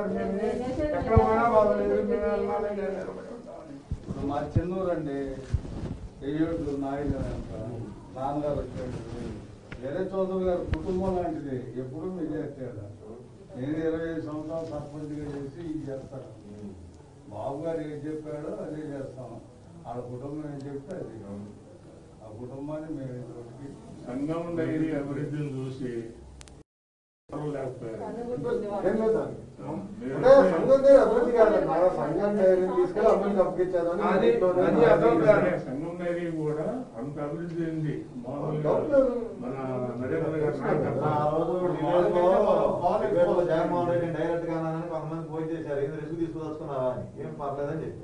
పద్దెనిమిది ఎక్కడ పోయినా బాగలేదు మేము వెళ్ళాలి నేను నిలబడి ఉంటామని. ఇప్పుడు మా చెన్నూరు అండి వెయ్యేళ్ళు నాయుడు నాన్నగారు వచ్చాడు వేరే చౌదరి గారు కుటుంబం లాంటిది ఎప్పుడు మిగిలేస్తాడు నేను ఇరవై ఐదు సంవత్సరాలు సర్పంచ్గా చేసి ఇది చేస్తాను బాబు గారు ఏం చెప్పాడో అదే చేస్తాం వాళ్ళ కుటుంబం ఏం చెప్తే అది ఆ కుటుంబాన్ని మేము ఇంతవరకు సంఘం డైరీ అభివృద్ధిని చూసి ఎవరు లేకపోయారు ఏం లేదా? అంటే సంఘం దగ్గర అభివృద్ధి కాదండి మన సంఘం డైరీ తీసుకెళ్ళి అభివృద్ధి అప్పగించాలని అది- అది అర్థం కాదు. సంఘం డైరీ కూడా అంత అభివృద్ధి ఉంది మామూలుగా డబ్బులు- మన నరేంద్ర గారి ఆ నాయకత్వం రోజు డిబేట్లో డిబేట్లో జగన్మోహన్ రెడ్డి డైరెక్ట్ గా అన్నానని కొంతమంది ఫోన్ చేశారు ఏం రిస్క్ తీసుకుదలుచుకున్నావా అని ఏం పర్లేదని చెప్పి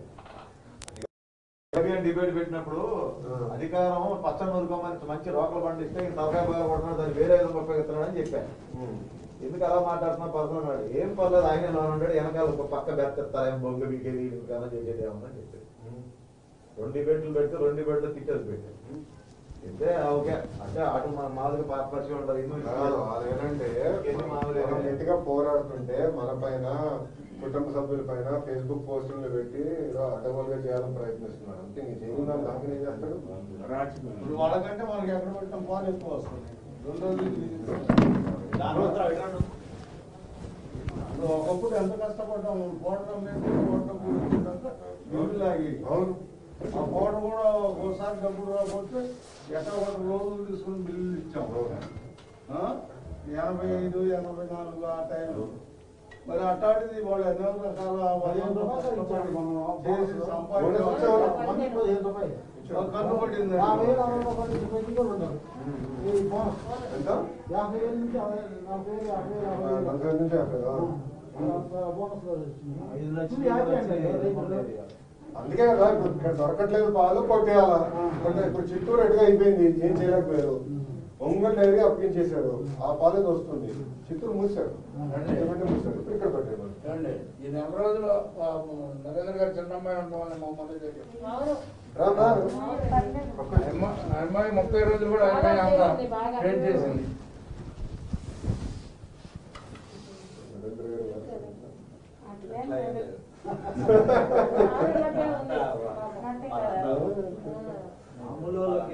డిబేట్ పెట్టినప్పుడు అధికారం పచ్చని నూరుకోమని మంచి రోకలు పండిస్తే ఇంత తలకాయ బాగా కొడుతున్నాడు దాన్ని వేరే విధంగా ఉపయోగిస్తున్నాడు అని చెప్పాను ఎందుకు అలా మాట్లాడుతున్నా పర్సనల్ అన్నాడు ఏం పర్లేదు ఆయన లోన్ ఉంటాడు వెనకాల ఒక పక్క బెత్తేస్తారు ఏం బొంగ మీకేది ఇంకన్నా చేసేది ఏమన్నా చెప్పాడు రెండు డిబేట్లు పెడితే రెండు డిబేట్లు తిట్టేసి పెట్టాడు అంటే ఓకే అంటే అటు మా మామూలుగా పా- పరిచయం ఉంటారు ఇల్లు కాదు, అదేంటంటే ఎన్ని మామూలు మనం గట్టిగా పోరాడుతుంటే మన పైన కుటుంబ సభ్యుల పైన ఫేస్బుక్ పోస్టులు పెట్టి ఏదో అడ్డగోలుగా చేయాలని ప్రయత్నిస్తున్నారు అంతే ఇంక చేయకుండా దానికి ఏం చేస్తాడు రాజకీయం ఇప్పుడు వాళ్ళకంటే మనకి ఎక్కడ పెట్టిన పాలు ఎక్కువ వస్తుంది రెండు రోజులు ఇప్పుడు ఒకప్పుడు ఎంత కష్టపడ్డాము పోవడం లేదు పోవడం నీళ్ళు లాగి అవును ఆ పౌడర్ కూడా ఒకసారి డబ్బులు రాకపోతే ఎక్కడ ఒక రోజులు తీసుకుని బిల్లులు ఇచ్చాం ఆ? ఎనభై ఐదు ఎనభై నాలుగు ఆ టైంలో మరి అట్లాంటిది వాళ్ళు ఎన్నో రకాల వదలు కష్టపడి మనం చేసి సంపాదించాం కన్ను పడింది ఎంత నలభై నుంచి యాభై ఆ. ఐదు లక్షలు అందుకే కదా ఇప్పుడు ఇక్కడ దొరకట్లేదు పాలు కొట్టేయాలా అంటే ఇప్పుడు చిత్తూరు ఎటుగా అయిపోయింది ఏం చేయలేకపోయారు ఒంగోలు డైరీ అప్పగించేశారు ఆ పాలే వస్తుంది చిత్తూరు మూసారు ఎందుకంటే మూసారు ఇప్పుడు ఇక్కడ పెట్టారు ఏమండి? ఈ నెల రోజులు ఆ, నరేంద్ర గారు చిన్నమ్మాయి ఉంటామని మా మమ్మీ దగ్గర రా, రా. ఆ అమ్మ- ఆ అమ్మాయి ముప్పై రోజులు కూడా అమ్మాయి అంతా ట్రైన్ చేసింది నరేంద్ర గారు మామూలు వాళ్ళకి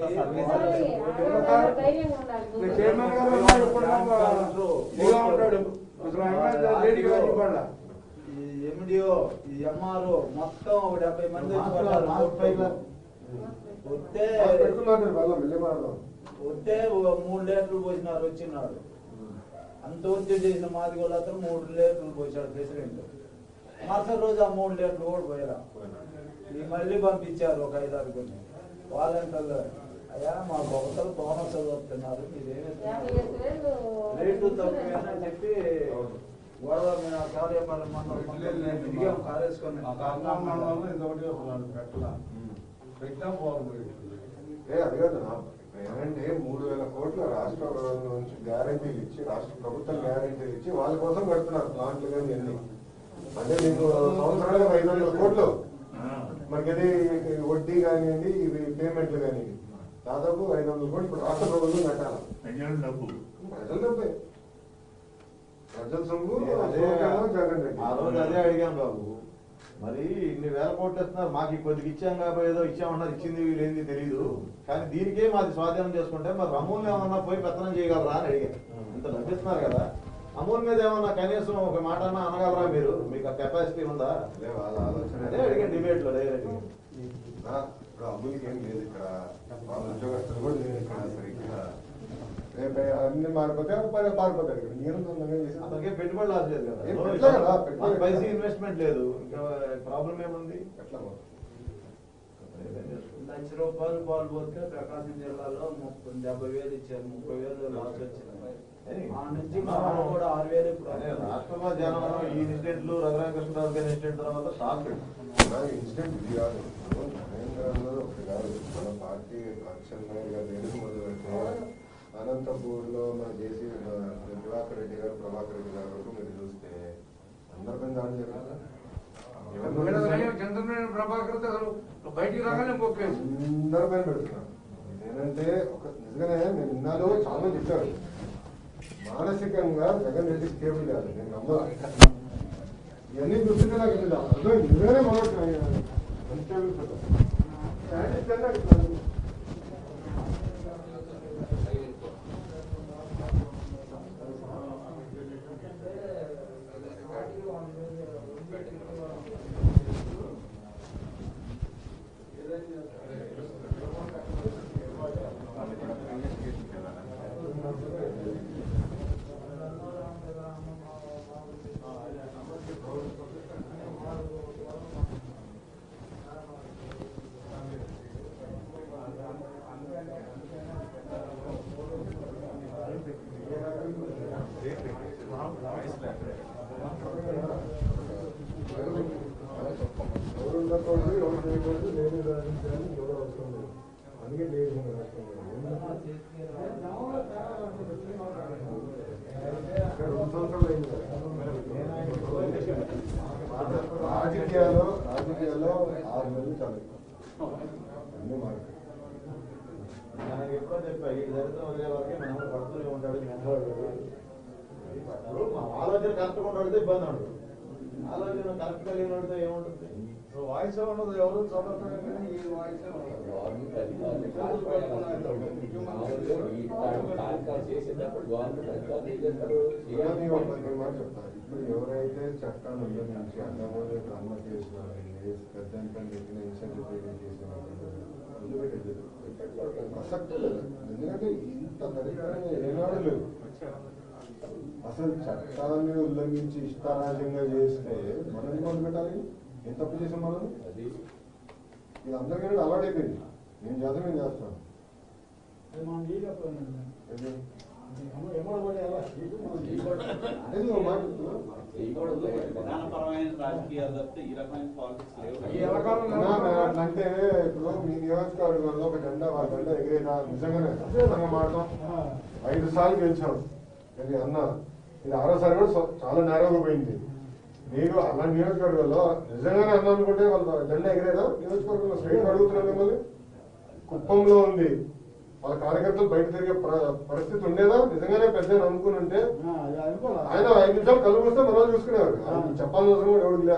మీ చైర్మన్ గారు ఉన్నాడు, ఇప్పుడు మాకు ఇదిగా ఉంటాడు అసలు ఆ అమ్మాయి లేడీగా చెప్పాలా ఈ ఎండిఓ ఈ ఎంఆర్ఓ మొత్తం ఒక డెబ్బై మంది వచ్చి పడ్డారు కోర్టు పైకి. వస్తే పెట్టుకున్నారు వల్ల వెళ్ళి మాడదాం వస్తే ఓ మూడు లీటర్లు పోసినారు వచ్చినాడు అంత ఒత్తిడి చేసిన మాది కూడా అతను మూడు లీటర్లు పోసాడు ప్రెసిడెంట్ మరుసటి రోజు ఆ మూడు లీటర్లు కూడా పోయారా ఈ మళ్ళీ పంపించారు ఒక ఐదు ఆరుగురిని వాలంటీర్లు అయ్యా మా భక్తులు బోనస్ చదువుతున్నారు మీరేమి రేటు తక్కువేనని చెప్పి గొడవ మీద కార్యపాలన మండలం దిగాం కారేసుకొని ఆ కారణం మండలంలో ఇంతవరకు ఒకళ్ళు పెట్టలా పెట్టినా బాగుంది ఏ అది కాదు నా ఏంటంటే మూడు వేల కోట్ల రాష్ట్ర నుంచి గ్యారంటీలు ఇచ్చి రాష్ట్ర ప్రభుత్వం గ్యారంటీలు ఇచ్చి వాళ్ళ కోసం పెడుతున్నారు ప్లాంట్లు కానీ అన్ని అంటే మీకు సంవత్సరానికి ఐదు వందల కోట్లు మనకి అది వడ్డీ కానివ్వండి ఇవి పేమెంట్లు కానివ్వండి దాదాపు ఐదు వందల కోట్లు ఇప్పుడు రాష్ట్ర ప్రభుత్వం కట్టాలి ప్రజల డబ్బు ప్రజల డబ్బే ప్రజల సొమ్ము నేను అదే సోకేమో జగన్ రెడ్డి ఆ రోజు అదే అడిగాను బాబు మరి ఇన్ని వేల కోట్లు ఇస్తున్నారు మాకు ఈ కొద్దిగా ఇచ్చాం కాబట్టి ఏదో ఇచ్చామన్నారు ఇచ్చింది లేనిది తెలియదు కానీ దీనికే మాది స్వాధీనం చేసుకుంటే మరి అమూల్ ఏమన్నా పోయి పెత్తనం చేయగలరా అని అడిగాను ఇంత డబ్బిస్తున్నారు కదా అమూల్ మీద ఏమన్నా కనీసం ఒక మాట అన్నా అనగలరా మీరు మీకు ఆ కెపాసిటీ ఉందా అదే వాళ్ళ ఆలోచన అదే అడిగాను డిబేట్ లో డైరెక్ట్ నా, ఇప్పుడు అమ్ములకి ఏం లేదు ఇక్కడ వాళ్ళ ఉద్యోగస్తులు కూడా లేదు ఇక్కడ సరిగ్గా రేపు అన్ని మారిపోతే పని పారిపోతాడు ఇక్కడ నేను సొంతంగా చేసి అతనికి పెట్టుబడి లాస్ లేదు కదా ఏం పెట్టలే కదా, పెట్టుబడి మాకు పైసా ఇన్వెస్ట్మెంట్ లేదు ఇంకా ప్రాబ్లం ఏముంది ఎట్లా పోతుంది? లక్ష రూపాయలు పాలు పోతే ప్రకాశం జిల్లాలో ముప్పై డెబ్బై వేలు ఇచ్చారు ముప్పై వేలు లాస్ వచ్చింది ఆ నుంచి మనం కూడా ఆరు వేలు ఇప్పుడు అదే రాష్ట్రంలో జనం ఈ ఇన్సిడెంట్లు రఘురామకృష్ణరావు గారి ఇన్సిడెంట్ తర్వాత షాక్ నా ఇన్సిడెంట్ ఇది కాదు ఇప్పుడు నరేంద్ర అన్నది ఒకటి కాదు మన పార్టీ అక్షన్ నాయక్ గారు ఎందుకు మొదలు పెడితే అనంతపూర్లో మన జేసీ దివాకర్ రెడ్డి గారు ప్రభాకర్ రెడ్డి గారు వరకు మీరు చూస్తే అందరిపైన దాడి జరిగిందా ఎవరిని చంద్రబాబు ప్రభాకర్ అసలు బయటికి రాగానే మొక్కేసి అందరిపైన పెడుతున్నారు నేనంటే ఒక నిజంగానే నేను ఇన్నాళ్ళు చాలా మంది చెప్పారు మానసికంగా జగన్ రెడ్డి స్టేబుల్ కాదు నేను నమ్మను ఇవన్నీ చూస్తుంటే నాకు ఇది అర్థం నిజంగానే మనోడు మంచిగా చూస్తుంటా. శాండ్ ఇస్తేనే నాకు ఇట్లా అనిపిస్తుంది. ఎవరు ఉండకూడదు, ఎవరు చేయకూడదు, నేను సాధించాలి, ఎవరు అవసరం లేదు. అందుకే లేదు మన రాష్ట్రంలో. ఇక్కడ రెండు సంవత్సరాలు అయింది కదా. రాజకీయాల్లో రాజకీయాల్లో ఆరు నెలలు చాలు అన్ని మారుతాయి నాకు ఎక్కువ చెప్పా ఈ దరిద్రం వదిలే వరకే మనం పడుతూనే ఉంటాడు మెంటవాడు ఇప్పుడు మా ఆలోచన కరెక్ట్గా ఉండడితే ఇబ్బంది ఉండదు ఆలోచన కరెక్ట్గా లేనివాడితే ఏముంటుంది ఇప్పుడు వాయిస్ ఉండదు ఎవరు చదవట్లేదు కానీ ఈ వాయిస్ గవర్నమెంట్ అధికారులు మామూలుగా ఈ కార్యక్రమాలు చేసేటప్పుడు గవర్నమెంట్ అధికారులు ఏం చేస్తారు ఇవన్నీ ఒక పది మాట చెప్తాను ఇప్పుడు ఎవరైతే చట్టాన్ని ఉల్లంఘించి అన్నమూలి అమ్మ చేసిన వాళ్ళని పెద్ద చెప్పిన ఇన్సెంటివ్ పేమెంట్ చేసిన వాళ్ళని వదిలిపెట్టేది ప్రసక్తి లేదు ఎందుకంటే ఇంత దరిద్రంగా ఏనాడు లేదు అసలు చట్టాన్ని ఉల్లంఘించి ఇష్టారాజ్యంగా చేస్తే మనం ఎందుకు వదిలిపెట్టాలి ఏం తప్పు చేసాం మనం అది ఇది అందరికీ అలవాటైపోయింది నేను చేద్దాం నేను చేస్తాను ఏది? అనేది ఒక మాట చెప్తున్నా. చేయకూడదు విధానపరమైన రాజకీయాలు తప్పితే ఈ రకమైన పాలిటిక్స్ లేవు ఈ ఎలకాలం అన్నా, నేను అంటే ఇప్పుడు మీ నియోజకవర్గంలో ఒక జెండా వాళ్ళ జెండా ఎగిరేదా నిజంగానే నిజంగా మాడతాం ఐదు సార్లు గెలిచాం కానీ అన్న ఇది ఆరోసారి కూడా సో- చాలా నేరంగా పోయింది మీరు అలా నియోజకవర్గంలో నిజంగానే అన్న అనుకుంటే వాళ్ళ జెండా ఎగిరేదా నియోజకవర్గంలో స్ట్రైట్ అడుగుతున్నాం మిమ్మల్ని కుప్పంలో ఉంది వాళ్ళ కార్యకర్తలు బయట తిరిగే ప్ర- పరిస్థితి ఉండేదా నిజంగానే పెద్ద అనుకుని ఉంటే ఆయన ఐదు నిమిషాలు కళ్ళు మూస్తే మనం చూసుకునేవారు ఆయన చెప్పాల్సిన అవసరం కూడా ఎవరికి లే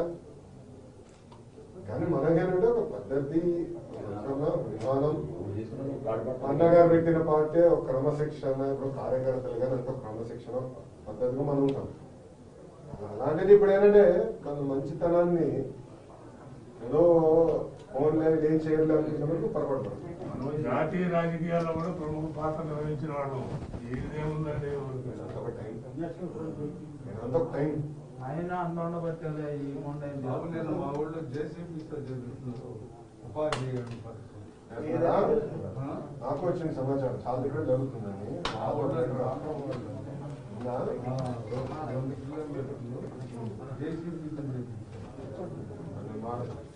కానీ మనకేంటంటే ఒక పద్ధతి ఒక విధానం అన్నగారు పెట్టిన పార్టీ ఒక క్రమశిక్షణ ఇప్పుడు కార్యకర్తలు కానీ అంత క్రమశిక్షణ పద్ధతిగా మనం ఉంటాం అలాంటిది ఇప్పుడు ఏంటంటే మన మంచితనాన్ని ఏదో ఫోన్లో ఏం చేయాలి అనిపించినప్పుడు పొరపడతాం జాతీయ రాజకీయాల్లో కూడా ప్రముఖ పాత్ర నిర్వహించిన వాడు ఏదేముందండి ఇదంతా ఒక టైం ఇదంతా ఒక టైం ఆయన అంత ఉండబట్టే ఈ మొండ బాబు నేను మా ఊళ్ళో జేసీబీ ఉపాధి పరిస్థితి నాకు వచ్చిన సమాచారం చాలా దగ్గర జరుగుతుందని మా ఊళ్ళో రాష్ట్రం వాళ్ళు ఉందా? రెండు కిలోమీటర్లు జేసీబీ అది మాట